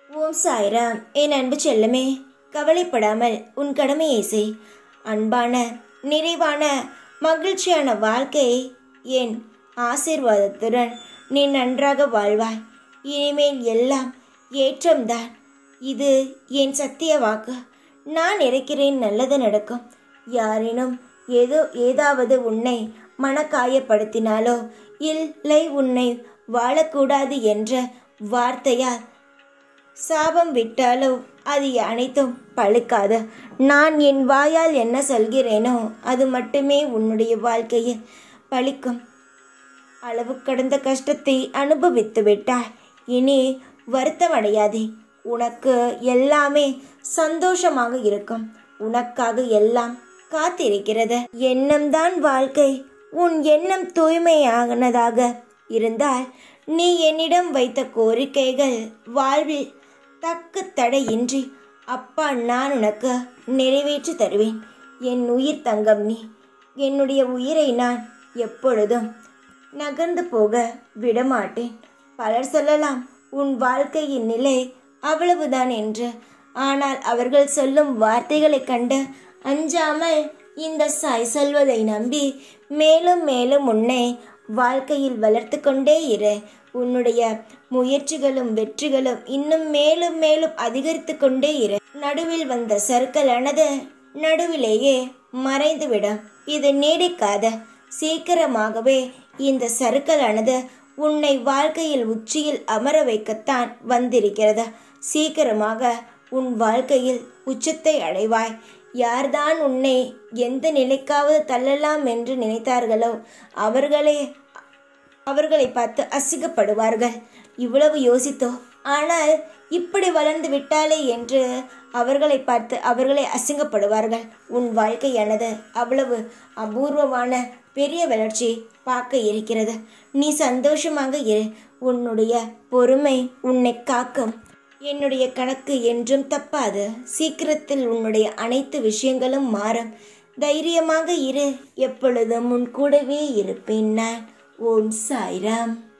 ஓம் சாய்ராம் என் அன்பு செல்லமே கவலைப்படாமல் உன் கடமையை செய் அன்பான நிறைவான மகிழ்ச்சியான வாழ்க்கை என் ஆசீர்வாதத்துடன் நீ நன்றாக வாழ்வாய் இனிமேல் எல்லாம் ஏற்றம்தான் இது என் சத்திய வாக்கு நான் இருக்கிறேன் நல்லது நடக்கும் யாரேனும் ஏதோ ஏதாவது உன்னை மனக்காயப்படுத்தினாலோ இல்லை உன்னை வாழக்கூடாது என்ற வார்த்தையால் சாபம் விட்டாலோ அது அனைத்தும் பழுக்காது நான் என் வாயால் என்ன சொல்கிறேனோ அது மட்டுமே உன்னுடைய வாழ்க்கையில் பலிக்கும் அளவு கடந்த கஷ்டத்தை அனுபவித்து விட்டாய் இனி வருத்தமடையாதே உனக்கு எல்லாமே சந்தோஷமாக இருக்கும் உனக்காக எல்லாம் காத்திருக்கிறது எண்ணம்தான் வாழ்க்கை உன் எண்ணம் தூய்மையானதாக இருந்தால் நீ என்னிடம் வைத்த கோரிக்கைகள் வாழ்வில் தக்கு தடையின்றி அப்பா நான் உனக்கு நிறைவேற்றி தருவேன் என் உயிர் தங்கம் நீ என்னுடைய உயிரை நான் எப்பொழுதும் நகர்ந்து போக விடமாட்டேன் பலர் சொல்லலாம் உன் வாழ்க்கையின் நிலை அவ்வளவுதான் என்று ஆனால் அவர்கள் சொல்லும் வார்த்தைகளைக் கண்டு அஞ்சாமல் இந்த சாய் சொல்வதை நம்பி மேலும் மேலும் உன்னை வாழ்க்கையில் வளர்த்து கொண்டே இரு உன்னுடைய முயற்சிகளும் வெற்றிகளும் இன்னும் மேலும் மேலும் அதிகரித்து கொண்டே இரு நடுவில் வந்த சர்க்கலானது நடுவிலேயே மறைந்துவிடும் இது நீடிக்காத சீக்கிரமாகவே இந்த சருக்கலானது உன்னை வாழ்க்கையில் உச்சியில் அமர வைக்கத்தான் வந்திருக்கிறது சீக்கிரமாக உன் வாழ்க்கையில் உச்சத்தை அடைவாய் யார்தான் உன்னை எந்த நிலைக்காவது தள்ளலாம் என்று நினைத்தார்களோ அவர்களே அவர்களை பார்த்து அசிங்கப்படுவார்கள் இவ்வளவு யோசித்தோ ஆனால் இப்படி வளர்ந்து விட்டாலே என்று அவர்களை பார்த்து அவர்களை அசிங்கப்படுவார்கள் உன் வாழ்க்கையானது அவ்வளவு அபூர்வமான பெரிய வளர்ச்சி பார்க்க இருக்கிறது நீ சந்தோஷமாக இரு உன்னுடைய பொறுமை உன்னை காக்கும் என்னுடைய கணக்கு என்றும் தப்பாது சீக்கிரத்தில் உன்னுடைய அனைத்து விஷயங்களும் மாறும் தைரியமாக இரு எப்பொழுதும் உன் கூடவே இருப்பேன் நான் ஓம் சாய்ராம்